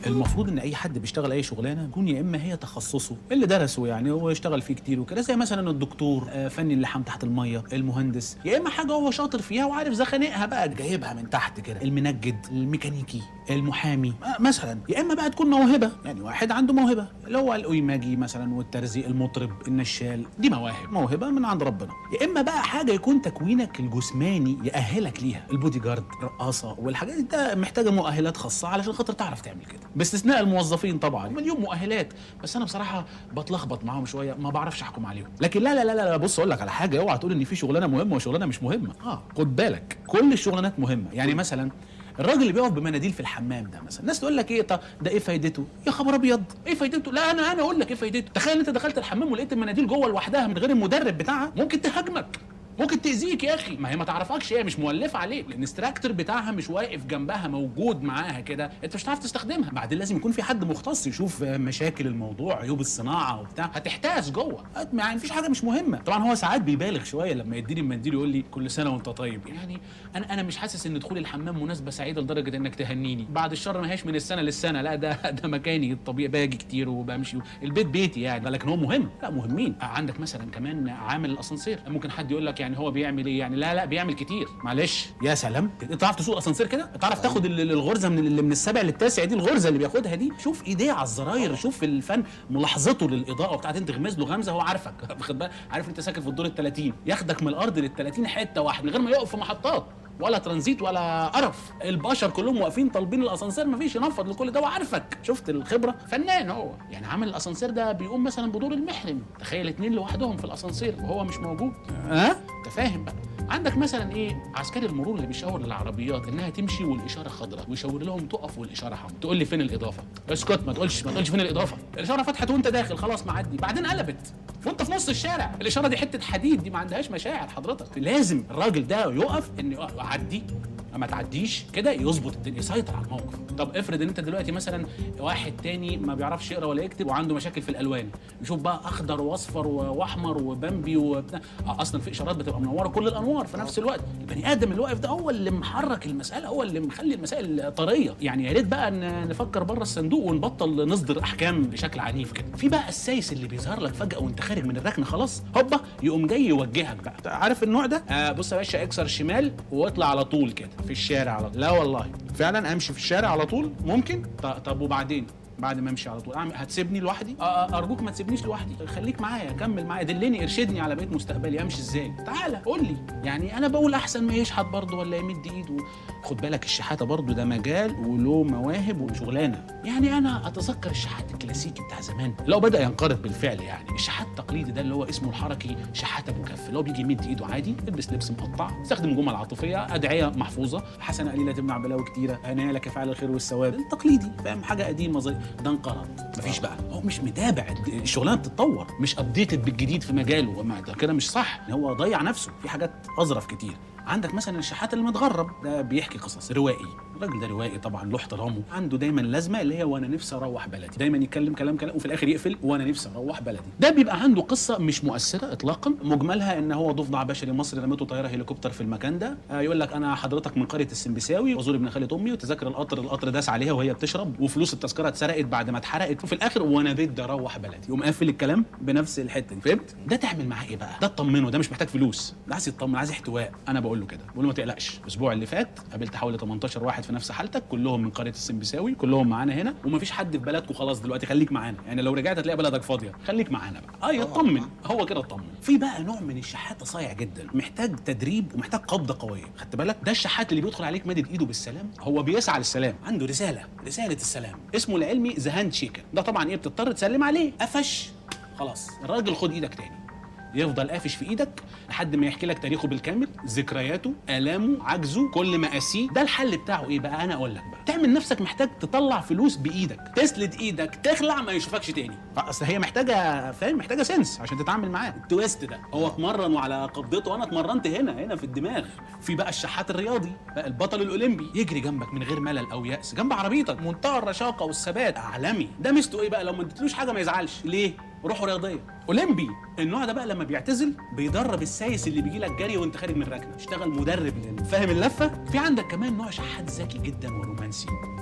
المفروض ان اي حد بيشتغل اي شغلانه يكون يا اما هي تخصصه اللي درسه يعني هو يشتغل فيه كتير وكده زي مثلا الدكتور آه، فني اللحام تحت الميه المهندس يا اما حاجه هو شاطر فيها وعارف زخانقها بقى جايبها من تحت كده المنجد الميكانيكي المحامي آه، مثلا يا اما بقى تكون موهبه يعني واحد عنده موهبه اللي هو الاويماجي مثلا والترزي المطرب النشال دي مواهب موهبه من عند ربنا يا اما بقى حاجه يكون تكوينك الجسماني يأهلك ليها البودي جارد رقاصه والحاجات دي ده محتاجه مؤهلات خاصه علشان خاطر تعرف تعمل كده باستثناء الموظفين طبعا مليون مؤهلات بس انا بصراحه بتلخبط معاهم شويه ما بعرفش احكم عليهم لكن لا لا لا لا بص اقول لك على حاجه اوعى تقول ان في شغلانه مهمه وشغلانه مش مهمه اه خد بالك كل الشغلانات مهمه يعني مثلا الراجل اللي بيقف بمناديل في الحمام ده مثلا الناس تقول لك ايه طب ده ايه فايدته يا خبر ابيض ايه فايدته لا انا انا اقول لك ايه فايدته تخيل انت دخلت الحمام ولقيت المناديل جوه لوحدها من غير المدرب بتاعها ممكن تهاجمك ممكن تاذيك يا اخي ما هي ما تعرفكش هي مش مولفه عليك الانستراكتور بتاعها مش واقف جنبها موجود معاها كده انت مش هتعرف تستخدمها بعدين لازم يكون في حد مختص يشوف مشاكل الموضوع عيوب الصناعه وبتاع هتحتاس جوه يعني مفيش حاجه مش مهمه طبعا هو ساعات بيبالغ شويه لما يديني المنديل يقول لي كل سنه وانت طيب يعني انا انا مش حاسس ان دخول الحمام مناسبه سعيده لدرجه انك تهنيني بعد الشر ما هيش من السنه للسنه لا ده ده مكاني الطبيعي باجي كتير وبمشي البيت بيتي يعني لكن هو مهم لا مهمين عندك مثلا كمان عامل الاسانسير ممكن حد يقول لك يعني هو بيعمل ايه يعني لا لا بيعمل كتير معلش يا سلام انت تعرف تسوق اسانسير كده تعرف تاخد ال- ال- الغرزه من اللي من السابع للتاسع دي الغرزه اللي بياخدها دي شوف ايديه على الزراير شوف الفن ملاحظته للاضاءه وبتاعت انت تغمز له غمزه هو عارفك واخد بالك عارف انت ساكن في الدور ال 30 ياخدك من الارض لل 30 حته واحده من غير ما يقف في محطات ولا ترانزيت ولا قرف البشر كلهم واقفين طالبين الاسانسير مفيش ينفض لكل ده وعارفك شفت الخبره فنان هو يعني عامل الاسانسير ده بيقوم مثلا بدور المحرم تخيل اتنين لوحدهم في الاسانسير وهو مش موجود ها انت فاهم بقى عندك مثلا ايه عسكري المرور اللي بيشاور للعربيات انها تمشي والاشاره خضراء ويشاور لهم تقف والاشاره حمراء تقول لي فين الاضافه اسكت ما تقولش ما تقولش فين الاضافه الاشاره فتحت وانت داخل خلاص معدي بعدين قلبت وانت في نص الشارع الاشاره دي حته حديد دي ما عندهاش مشاعر حضرتك لازم الراجل ده يقف ان عدي ما تعديش كده يظبط الدنيا يسيطر على الموقف طب افرض ان انت دلوقتي مثلا واحد تاني ما بيعرفش يقرا ولا يكتب وعنده مشاكل في الالوان يشوف بقى اخضر واصفر و- واحمر وبامبي وبتاع آه، اصلا في اشارات بتبقى منوره كل الانوار في نفس الوقت البني ادم اللي واقف ده هو اللي محرك المساله هو اللي مخلي المسائل طريه يعني يا ريت بقى ن- نفكر بره الصندوق ونبطل نصدر احكام بشكل عنيف كده في بقى السايس اللي بيظهر لك فجاه وانت خارج من الركنه خلاص هوبا يقوم جاي يوجهك بقى عارف النوع ده آه بص يا باشا اكسر شمال واطلع على طول كده في الشارع على طول لا والله فعلا امشي في الشارع على طول ممكن ط- طب وبعدين بعد ما امشي على طول أعمل هتسيبني لوحدي آه، آه، ارجوك ما تسيبنيش لوحدي خليك معايا كمل معايا دلني ارشدني على بقيه مستقبلي امشي ازاي تعالى قول لي يعني انا بقول احسن ما يشحت برضه ولا يمد ايده خد بالك الشحاته برضه ده مجال وله مواهب وشغلانه يعني انا اتذكر الشحات الكلاسيكي بتاع زمان لو بدا ينقرض بالفعل يعني الشحات التقليدي ده اللي هو اسمه الحركي شحات ابو كف اللي هو بيجي يمد ايده عادي يلبس لبس مقطع يستخدم جمل عاطفيه ادعيه محفوظه حسنه قليله تمنع بلاوي كتيره انا لك فعل الخير والثواب التقليدي فاهم حاجه قديمه زي ده انقرض مفيش بقى هو مش متابع الشغلانه بتتطور مش ابديتد بالجديد في مجاله وما ده كده مش صح هو ضيع نفسه في حاجات اظرف كتير عندك مثلا الشحات اللي متغرب ده بيحكي قصص روائي الراجل ده روائي طبعا له احترامه عنده دايما لازمه اللي هي وانا نفسي اروح بلدي دايما يتكلم كلام كلام وفي الاخر يقفل وانا نفسي اروح بلدي ده بيبقى عنده قصه مش مؤثره اطلاقا مجملها ان هو ضفدع بشري مصري رميته طياره هليكوبتر في المكان ده آه يقول لك انا حضرتك من قريه السمبساوي وزور ابن خاله امي وتذاكر القطر القطر داس عليها وهي بتشرب وفلوس التذكره اتسرقت بعد ما اتحرقت وفي الاخر وانا بدي اروح بلدي يقوم قافل الكلام بنفس الحته دي فهمت ده تعمل معاه ايه بقى ده تطمنه ده مش محتاج فلوس ده عايز يطمن عايز احتواء انا بقول له كده بقول له ما تقلقش الاسبوع اللي فات قابلت حوالي 18 واحد في نفس حالتك كلهم من قريه السمبساوي كلهم معانا هنا ومفيش حد في بلدكم خلاص دلوقتي خليك معانا يعني لو رجعت هتلاقي بلدك فاضيه خليك معانا بقى اه يطمن هو كده اطمن في بقى نوع من الشحاته صايع جدا محتاج تدريب ومحتاج قبضه قويه خدت بالك ده الشحات اللي بيدخل عليك مادد ايده بالسلام هو بيسعى للسلام عنده رساله رساله السلام اسمه العلمي ذا هاند شيكر ده طبعا ايه بتضطر تسلم عليه قفش خلاص الراجل خد ايدك تاني يفضل قافش في ايدك لحد ما يحكي لك تاريخه بالكامل ذكرياته الامه عجزه كل مقاسيه ده الحل بتاعه ايه بقى انا اقول لك بقى تعمل نفسك محتاج تطلع فلوس بايدك تسلد ايدك تخلع ما يشوفكش تاني اصل هي محتاجه فاهم محتاجه سنس عشان تتعامل معاه التويست ده هو اتمرن وعلى قبضته وانا اتمرنت هنا هنا في الدماغ في بقى الشحات الرياضي بقى البطل الاولمبي يجري جنبك من غير ملل او ياس جنب عربيتك منتهى الرشاقه والثبات عالمي ده ميزته ايه بقى لو ما اديتلوش حاجه ما يزعلش ليه روحه رياضيه اولمبي النوع ده بقى لما بيعتزل بيدرب السايس اللي بيجي لك جري وانت خارج من الركنه اشتغل مدرب لل- فاهم اللفه في عندك كمان نوع شحات ذكي جدا ورومانسي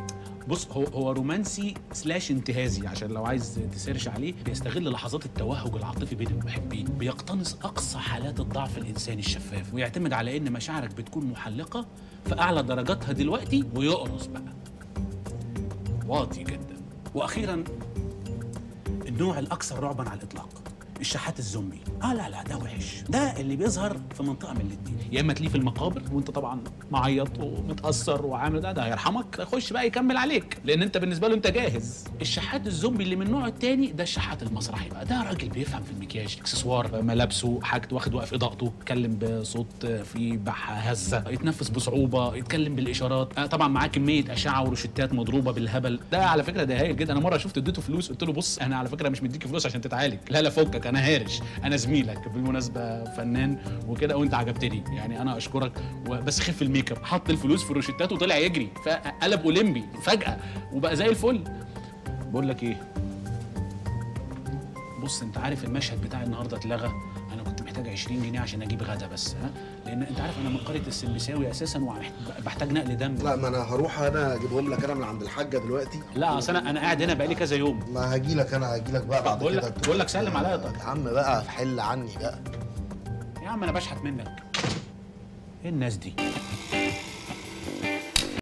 بص هو هو رومانسي سلاش انتهازي عشان لو عايز تسيرش عليه بيستغل لحظات التوهج العاطفي بين المحبين بيقتنص اقصى حالات الضعف الانساني الشفاف ويعتمد على ان مشاعرك بتكون محلقه في اعلى درجاتها دلوقتي ويقرص بقى واطي جدا واخيرا النوع الاكثر رعبا على الاطلاق الشحات الزومبي اه لا لا ده وحش ده اللي بيظهر في منطقه من الاثنين يا اما تلاقيه في المقابر وانت طبعا معيط ومتاثر وعامل ده ده هيرحمك يخش بقى يكمل عليك لان انت بالنسبه له انت جاهز الشحات الزومبي اللي من النوع الثاني ده الشحات المسرحي بقى ده راجل بيفهم في المكياج اكسسوار ملابسه حاجته واخد وقف اضاءته يتكلم بصوت فيه بحه هزه يتنفس بصعوبه يتكلم بالاشارات آه طبعا معاه كميه اشعه وروشتات مضروبه بالهبل ده على فكره ده هايل جدا انا مره شفت اديته فلوس قلت له بص انا على فكره مش مديك فلوس عشان تتعالج لا لا فكك انا هارش انا زميلك بالمناسبه فنان وكده وانت عجبتني يعني انا اشكرك بس خف الميك اب حط الفلوس في الروشتات وطلع يجري فقلب اولمبي فجاه وبقى زي الفل بقول لك ايه بص انت عارف المشهد بتاع النهارده اتلغى انا كنت محتاج 20 جنيه عشان اجيب غدا بس ها لان انت عارف انا من قريه السمبساوي اساسا وبحتاج نقل دم لا ما انا هروح انا اجيبهم لك انا من عند الحاجه دلوقتي لا اصل انا انا قاعد هنا بقالي كذا يوم ما هاجي لك انا هاجي لك بقى بعد بقول كده لك بقول لك سلم عليا طب يا عم بقى حل عني بقى يا عم انا بشحت منك ايه الناس دي